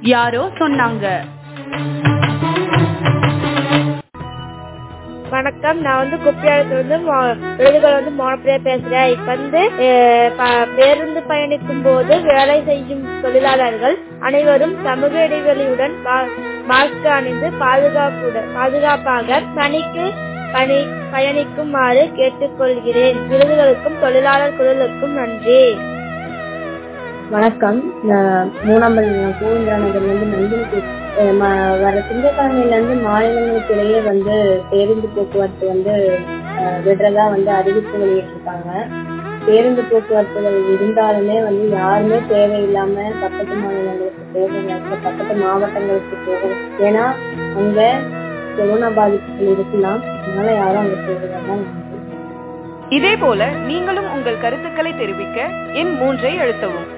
யாரோ சொன்னாங்க வணக்கம் நான் வந்து குப்பியாளத்துல வந்து விழுதுகள் வந்து மோனப்பிரியா பேசுறேன் இப்ப வந்து அஹ், ப- பேருந்து பயணிக்கும் போது வேலை செய்யும் தொழிலாளர்கள் அனைவரும் சமூக இடைவெளியுடன் மா- மாஸ்க் அணிந்து பாதுகாப்புடன் பாதுகாப்பாக பணிக்கு பணி பயணிக்குமாறு கேட்டுக்கொள்கிறேன் விருதுகளுக்கும் தொழிலாளர் குரலுக்கும் நன்றி வணக்கம் நான் மூணாம் பள்ளி நான் கோவிந்தரா நகர்லேருந்து நந்தினி பேசுறேன். அஹ் ம- வர திங்கட்கிழமையிலேருந்து மாநிலங்களுக்கு இடையே வந்து பேருந்து போக்குவரத்து வந்து அஹ், விடுறதா வந்து அறிவிப்பு வெளியிட்டிருக்காங்க பேருந்து போக்குவரத்துகள் இருந்தாலுமே வந்து யாருமே தேவையில்லாம பக்கத்து மாநிலங்களுக்கு போகணும் இல்ல பக்கத்து மாவட்டங்களுக்கு போகணும் ஏன்னா அங்க கொரோனா பாதிப்புகள் இருக்கலாம் அதனால யாரும் அங்க போகிறதா இதே போல நீங்களும் உங்கள் கருத்துக்களை தெரிவிக்க எண் மூன்றை அழுத்தவும்